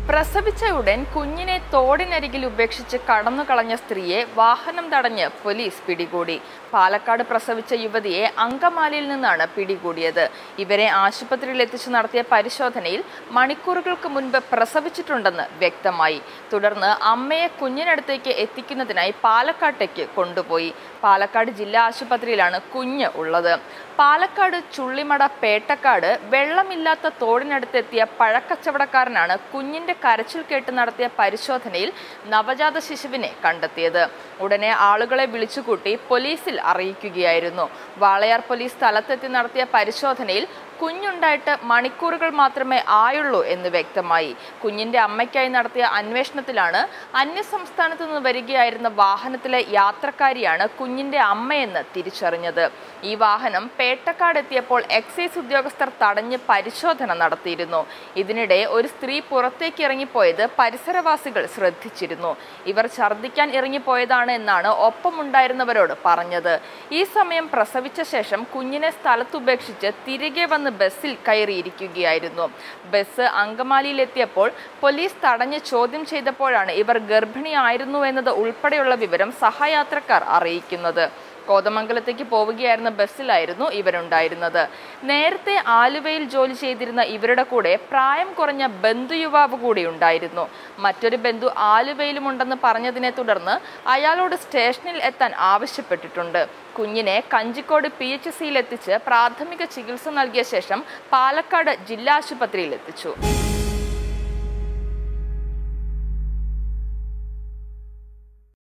പ്രസവിച്ച ഉടൻ കുഞ്ഞിനെ തോടിനരികിൽ ഉപേക്ഷിച്ച് കടന്നുകളഞ്ഞ സ്ത്രീയെ വാഹനം തടഞ്ഞ് പോലീസ് പിടികൂടി പാലക്കാട് പ്രസവിച്ച യുവതിയെ അങ്കമാലിയിൽ നിന്നാണ് പിടികൂടിയത് ഇവരെ ആശുപത്രിയിൽ എത്തിച്ചു നടത്തിയ പരിശോധനയിൽ മണിക്കൂറുകൾക്ക് മുൻപ് പ്രസവിച്ചിട്ടുണ്ടെന്ന് വ്യക്തമായി തുടർന്ന് അമ്മയെ കുഞ്ഞിനടുത്തേക്ക് എത്തിക്കുന്നതിനായി പാലക്കാട്ടേക്ക് കൊണ്ടുപോയി പാലക്കാട് ജില്ലാ ആശുപത്രിയിലാണ് കുഞ്ഞ് ഉള്ളത് പാലക്കാട് ചുള്ളിമട പേട്ടക്കാട് വെള്ളമില്ലാത്ത തോടിനടുത്തെത്തിയ പഴക്കച്ചവടക്കാരനാണ് കുഞ്ഞിന്റെ കരച്ചിൽ കേട്ട് നടത്തിയ പരിശോധനയിൽ നവജാത ശിശുവിനെ കണ്ടെത്തിയത് ഉടനെ ആളുകളെ വിളിച്ചുകൂട്ടി പോലീസിൽ അറിയിക്കുകയായിരുന്നു വാളയാർ പോലീസ് സ്ഥലത്തെത്തി നടത്തിയ പരിശോധനയിൽ കുഞ്ഞുണ്ടായിട്ട് മണിക്കൂറുകൾ മാത്രമേ ആയുള്ളൂ എന്ന് വ്യക്തമായി കുഞ്ഞിന്റെ അമ്മയ്ക്കായി നടത്തിയ അന്വേഷണത്തിലാണ് അന്യസംസ്ഥാനത്തു നിന്ന് വരികയായിരുന്ന വാഹനത്തിലെ യാത്രക്കാരിയാണ് കുഞ്ഞിന്റെ അമ്മയെന്ന് തിരിച്ചറിഞ്ഞത് ഈ വാഹനം പേട്ടക്കാട് എത്തിയപ്പോൾ എക്സൈസ് ഉദ്യോഗസ്ഥർ തടഞ്ഞ് പരിശോധന നടത്തിയിരുന്നു ഇതിനിടെ ഒരു സ്ത്രീ പുറത്തേക്ക് ഇറങ്ങിപ്പോയത് പരിസരവാസികൾ ശ്രദ്ധിച്ചിരുന്നു ഇവർ ഛർദ്ദിക്കാൻ ഇറങ്ങിപ്പോയതാണ് എന്നാണ് ഒപ്പമുണ്ടായിരുന്നവരോട് പറഞ്ഞത് ഈ സമയം പ്രസവിച്ച ശേഷം കുഞ്ഞിനെ സ്ഥലത്തുപേക്ഷിച്ച് തിരികെ വന്ന് ബസ്സിൽ കയറിയിരിക്കുകയായിരുന്നു ബസ് അങ്കമാലിയിലെത്തിയപ്പോൾ പോലീസ് തടഞ്ഞ് ചോദ്യം ചെയ്തപ്പോഴാണ് ഇവർ ഗർഭിണിയായിരുന്നു എന്നത് ഉൾപ്പെടെയുള്ള വിവരം സഹയാത്രക്കാർ അറിയിക്കുന്നത് കോതമംഗലത്തേക്ക് പോവുകയായിരുന്ന ബസ്സിലായിരുന്നു ഇവരുണ്ടായിരുന്നത് നേരത്തെ ആലുവയിൽ ജോലി ചെയ്തിരുന്ന ഇവരുടെ കൂടെ പ്രായം കുറഞ്ഞ ബന്ധുയുവാവ് കൂടി ഉണ്ടായിരുന്നു മറ്റൊരു ബന്ധു ആലുവയിലുമുണ്ടെന്ന് പറഞ്ഞതിനെ തുടർന്ന് അയാളോട് സ്റ്റേഷനിൽ എത്താൻ ആവശ്യപ്പെട്ടിട്ടുണ്ട് കുഞ്ഞിനെ കഞ്ചിക്കോട് പി എച്ച് സിയിൽ എത്തിച്ച് പ്രാഥമിക ചികിത്സ നൽകിയ ശേഷം പാലക്കാട് ജില്ലാ ആശുപത്രിയിൽ എത്തിച്ചു